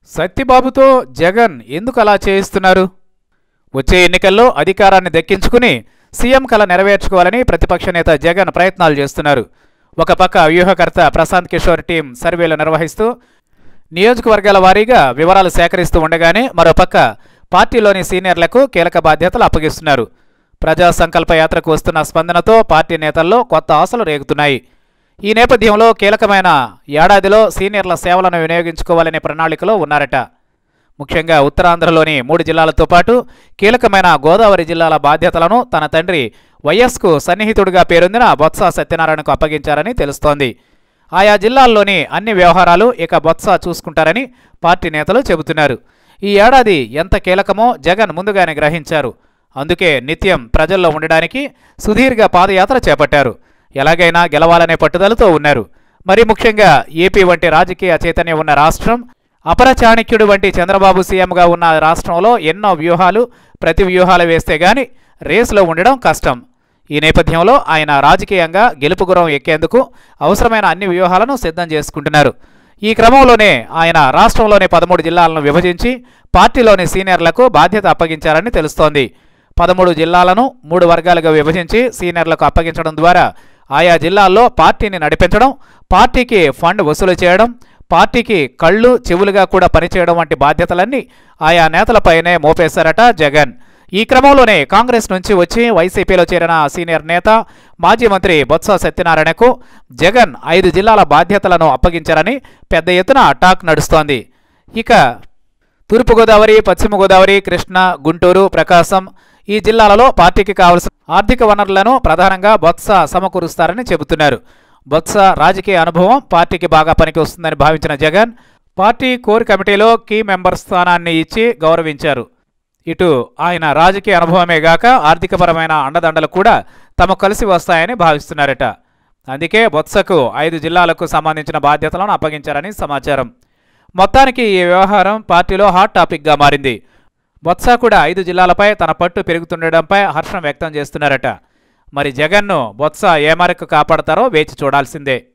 సత్యబాబుతో జగన్ ఎందుకు అలా చేయిస్తున్నారు వచ్చే ఎన్నికల్లో అధికారాన్ని దక్కించుకుని సీఎం కల నెరవేర్చుకోవాలని ప్రతిపక్ష నేత జగన్ ప్రయత్నాలు చేస్తున్నారు ఒక పక్క వ్యూహకర్త ప్రశాంత్ కిషోర్ టీం సర్వేలు నిర్వహిస్తూ నియోజకవర్గాల వారీగా వివరాలు సేకరిస్తూ ఉండగానే మరోపక్క పార్టీలోని సీనియర్లకు కీలక బాధ్యతలు అప్పగిస్తున్నారు ప్రజా సంకల్ప యాత్రకు వస్తున్న స్పందనతో పార్టీ నేతల్లో కొత్త ఆశలు రేగుతున్నాయి ఈ నేపథ్యంలో కీలకమైన ఏడాదిలో సీనియర్ల సేవలను వినియోగించుకోవాలనే ప్రణాళికలో ఉన్నారట ముఖ్యంగా ఉత్తరాంధ్రలోని మూడు జిల్లాలతో పాటు కీలకమైన గోదావరి జిల్లాల బాధ్యతలను తన తండ్రి వైఎస్కు సన్నిహితుడిగా పేరొందిన బొత్స సత్యనారాయణకు అప్పగించారని తెలుస్తోంది ఆయా జిల్లాల్లోని అన్ని వ్యవహారాలు ఇక బొత్స చూసుకుంటారని పార్టీ నేతలు చెబుతున్నారు ఈ ఏడాది ఎంత కీలకమో జగన్ ముందుగానే గ్రహించారు అందుకే నిత్యం ప్రజల్లో ఉండడానికి సుదీర్ఘ పాదయాత్ర చేపట్టారు ఎలాగైనా గెలవాలనే పట్టుదలతో ఉన్నారు మరి ముఖ్యంగా ఏపీ వంటి రాజకీయ చైతన్యం ఉన్న రాష్ట్రం అపర చాణక్యుడు వంటి చంద్రబాబు సీఎంగా ఉన్న రాష్ట్రంలో ఎన్నో వ్యూహాలు ప్రతి వ్యూహాలు వేస్తే గాని రేసులో ఉండడం కష్టం ఈ నేపథ్యంలో ఆయన రాజకీయంగా గెలుపు గురం ఎక్కేందుకు అవసరమైన అన్ని వ్యూహాలను సిద్ధం చేసుకుంటున్నారు ఈ క్రమంలోనే ఆయన రాష్ట్రంలోని పదమూడు జిల్లాలను విభజించి పార్టీలోని సీనియర్లకు బాధ్యత అప్పగించారని తెలుస్తోంది పదమూడు జిల్లాలను మూడు వర్గాలుగా విభజించి సీనియర్లకు అప్పగించడం ద్వారా ఆయా జిల్లాల్లో పార్టీని నడిపించడం పార్టీకి ఫండ్ వసూలు చేయడం పార్టీకి కళ్ళు చెవులుగా కూడా పనిచేయడం వంటి బాధ్యతలన్నీ ఆయా నేతలపైనే మోపేశారట జగన్ ఈ క్రమంలోనే కాంగ్రెస్ నుంచి వచ్చి వైసీపీలో చేరిన సీనియర్ నేత మాజీ మంత్రి బొత్స సత్యనారాయణకు జగన్ ఐదు జిల్లాల బాధ్యతలను అప్పగించారని పెద్ద ఎత్తున టాక్ నడుస్తోంది ఇక తూర్పుగోదావరి పశ్చిమ గోదావరి కృష్ణా గుంటూరు ప్రకాశం ఈ జిల్లాలలో పార్టీకి కావలసిన ఆర్థిక వనరులను ప్రధానంగా బొత్స సమకూరుస్తారని చెబుతున్నారు బొత్స రాజకీయ అనుభవం పార్టీకి బాగా పనికి వస్తుందని భావించిన జగన్ పార్టీ కోర్ కమిటీలో కీ మెంబర్ స్థానాన్ని ఇచ్చి గౌరవించారు ఇటు ఆయన రాజకీయ అనుభవమే గాక ఆర్థికపరమైన అండదండలు కూడా తమకు కలిసి వస్తాయని భావిస్తున్నారట అందుకే బొత్సకు ఐదు జిల్లాలకు సంబంధించిన బాధ్యతలను అప్పగించారని సమాచారం మొత్తానికి ఈ వ్యవహారం పార్టీలో హాట్ టాపిక్గా మారింది బొత్స కూడా ఐదు జిల్లాలపై తన పట్టు పెరుగుతుండడంపై హర్షం వ్యక్తం చేస్తున్నారట మరి జగన్ను బొత్స ఏ మేరకు కాపాడతారో వేచి చూడాల్సిందే